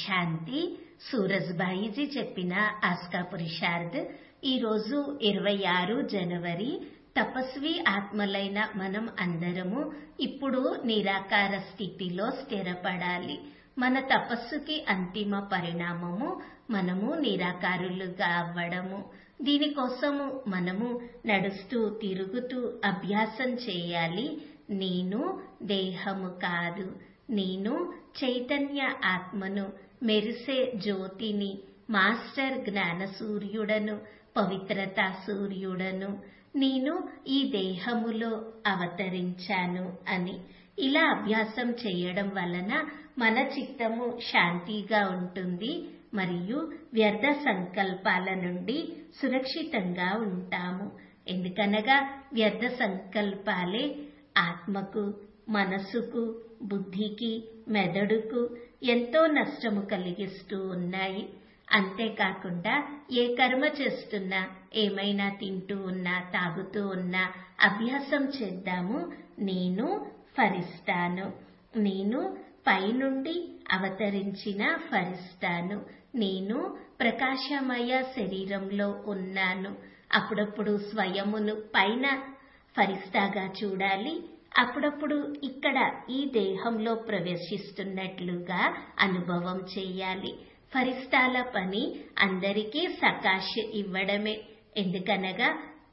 శాంతి సూరజ్బాయిజీ చెప్పిన ఆస్కా పురుషార్థ్ ఈరోజు ఇరవై ఆరు జనవరి తపస్వి ఆత్మలైన మనం అందరము ఇప్పుడు నిరాకార స్థితిలో స్థిరపడాలి మన తపస్సుకి అంతిమ పరిణామము మనము నిరాకారులుగా అవ్వడము దీనికోసము మనము నడుస్తూ తిరుగుతూ అభ్యాసం చేయాలి నేను దేహము కాదు నేను చైతన్య ఆత్మను మెరిసే జ్యోతిని మాస్టర్ జ్ఞాన సూర్యుడను పవిత్రతా సూర్యుడను నేను ఈ దేహములో అవతరించాను అని ఇలా అభ్యాసం చేయడం వలన మన చిత్తము శాంతిగా ఉంటుంది మరియు వ్యర్థ సంకల్పాల నుండి సురక్షితంగా ఉంటాము ఎందుకనగా వ్యర్థ సంకల్పాలే ఆత్మకు మనసుకు బుద్ధికి మెదడుకు ఎంతో నష్టము కలిగిస్తూ ఉన్నాయి అంతేకాకుండా ఏ కర్మ చేస్తున్నా ఏమైనా తింటూ ఉన్నా తాగుతూ ఉన్నా అభ్యాసం చేద్దాము నేను ఫరిస్తాను నేను పైనుండి అవతరించిన ఫరిస్తాను నేను ప్రకాశమయ శరీరంలో ఉన్నాను అప్పుడప్పుడు స్వయమును పైన ఫరిస్తాగా చూడాలి అప్పుడప్పుడు ఇక్కడ ఈ దేహంలో ప్రవేశిస్తున్నట్లుగా అనుభవం చేయాలి ఫరిస్తాల పని అందరికీ సకాశ్ ఇవ్వడమే ఎందుకనగా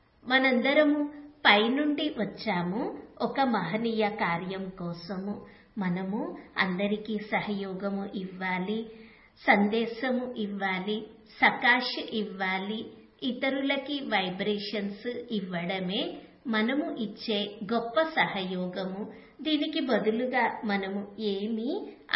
మనందరము పైనుండి వచ్చాము ఒక మహనీయ కార్యం కోసము మనము అందరికీ సహయోగము ఇవ్వాలి సందేశము ఇవ్వాలి సకాశ్ ఇవ్వాలి ఇతరులకి వైబ్రేషన్స్ ఇవ్వడమే మనము ఇచ్చే గొప్ప సహయోగము దీనికి బదులుగా మనము ఏమీ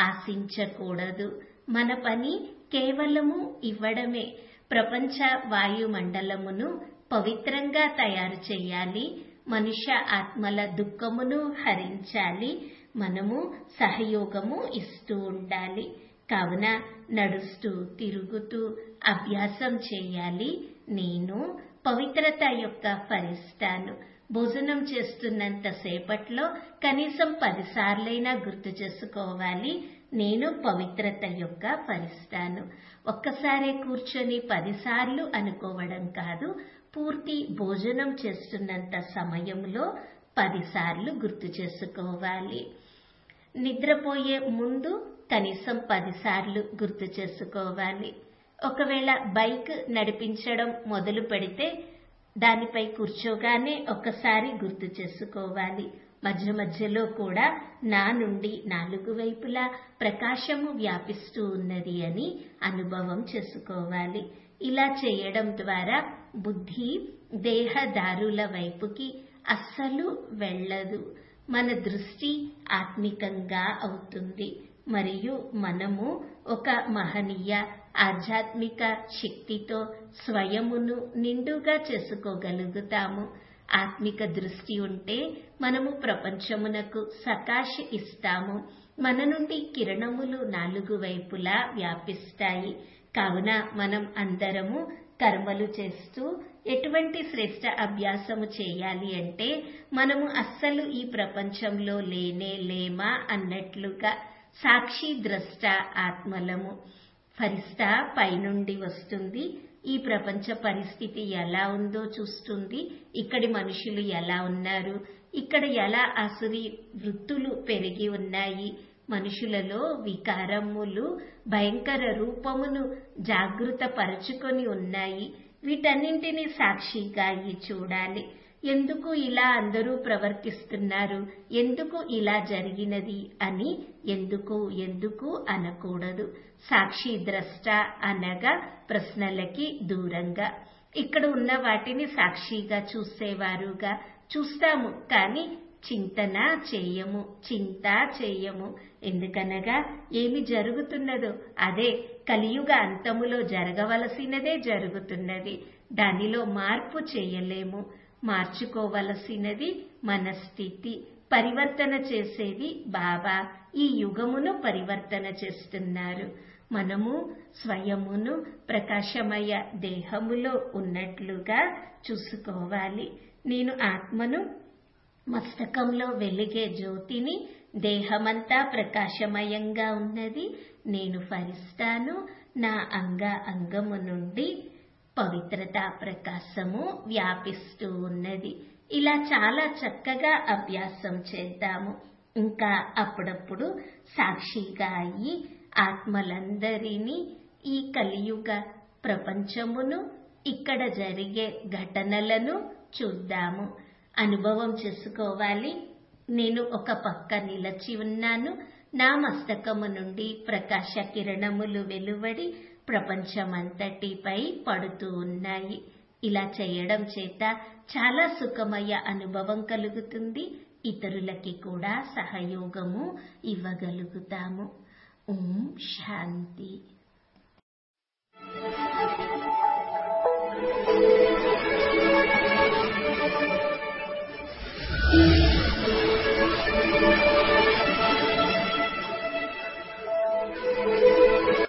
ఆశించకూడదు మన పని కేవలము ఇవ్వడమే ప్రపంచ వాయుమండలమును పవిత్రంగా తయారు చేయాలి మనుష్య ఆత్మల దుఃఖమును హరించాలి మనము సహయోగము ఇస్తూ ఉండాలి కావున నడుస్తూ తిరుగుతూ అభ్యాసం చేయాలి నేను పవిత్రత యొక్క ఫరిస్తాను భోజనం చేస్తున్నంత సేపట్లో కనీసం పదిసార్లైనా గుర్తు చేసుకోవాలి నేను పవిత్రత యొక్క ఫరిస్తాను ఒక్కసారే కూర్చొని పదిసార్లు అనుకోవడం కాదు పూర్తి భోజనం చేస్తున్నంత సమయంలో పదిసార్లు గుర్తు చేసుకోవాలి నిద్రపోయే ముందు కనీసం పదిసార్లు గుర్తు చేసుకోవాలి ఒకవేళ బైక్ నడిపించడం మొదలు పెడితే దానిపై కూర్చోగానే ఒక్కసారి గుర్తు చేసుకోవాలి మధ్య మధ్యలో కూడా నా నుండి నాలుగు వైపులా ప్రకాశము వ్యాపిస్తూ ఉన్నది అని అనుభవం చేసుకోవాలి ఇలా చేయడం ద్వారా బుద్ధి దేహదారుల వైపుకి అస్సలు వెళ్ళదు మన దృష్టి ఆత్మికంగా అవుతుంది మరియు మనము ఒక మహనీయ ఆధ్యాత్మిక శక్తితో స్వయమును నిండుగా చేసుకోగలుగుతాము ఆత్మిక దృష్టి ఉంటే మనము ప్రపంచమునకు సకాశ ఇస్తాము మన నుండి కిరణములు నాలుగు వైపులా వ్యాపిస్తాయి కావున మనం అందరము కర్మలు చేస్తూ ఎటువంటి శ్రేష్ట అభ్యాసము చేయాలి అంటే మనము అస్సలు ఈ ప్రపంచంలో లేనే లేమా అన్నట్లుగా సాక్షి ద్రష్ట ఆత్మలము ఫరిస్తా పైనుండి వస్తుంది ఈ ప్రపంచ పరిస్థితి ఎలా ఉందో చూస్తుంది ఇక్కడి మనుషులు ఎలా ఉన్నారు ఇక్కడ ఎలా అసురి వృత్తులు పెరిగి ఉన్నాయి మనుషులలో వికారములు భయంకర రూపమును జాగృత పరుచుకొని ఉన్నాయి వీటన్నింటినీ సాక్షిగా ఈ చూడాలి ఎందుకు ఇలా అందరూ ప్రవర్తిస్తున్నారు ఎందుకు ఇలా జరిగినది అని ఎందుకు ఎందుకు అనకూడదు సాక్షి ద్రష్ట అనగా ప్రశ్నలకి దూరంగా ఇక్కడ ఉన్న వాటిని సాక్షిగా చూసేవారుగా చూస్తాము కానీ చింతన చేయము చింత చేయము ఎందుకనగా ఏమి జరుగుతున్నదో అదే కలియుగ అంతములో జరగవలసినదే జరుగుతున్నది దానిలో మార్పు చేయలేము మార్చుకోవలసినది మన స్థితి పరివర్తన చేసేది బాబా ఈ యుగమును పరివర్తన చేస్తున్నారు మనము స్వయమును ప్రకాశమయ దేహములో ఉన్నట్లుగా చూసుకోవాలి నేను ఆత్మను మస్తకంలో వెలిగే జ్యోతిని దేహమంతా ప్రకాశమయంగా ఉన్నది నేను ఫరిస్తాను నా అంగ అంగము నుండి పవిత్రత ప్రకాశము వ్యాపిస్తూ ఉన్నది ఇలా చాలా చక్కగా అభ్యాసం చేద్దాము ఇంకా అప్పుడప్పుడు సాక్షిగా అయ్యి ఆత్మలందరినీ ఈ కలియుగ ప్రపంచమును ఇక్కడ జరిగే ఘటనలను చూద్దాము అనుభవం చేసుకోవాలి నేను ఒక పక్క నిలచి ఉన్నాను నా మస్తకము నుండి ప్రకాశ కిరణములు వెలువడి ప్రపంచమంతటిపై పడుతూ ఉన్నాయి ఇలా చేయడం చేత చాలా సుఖమయ అనుభవం కలుగుతుంది ఇతరులకి కూడా సహయోగము ఇవ్వగలుగుతాము ఓం శాంతి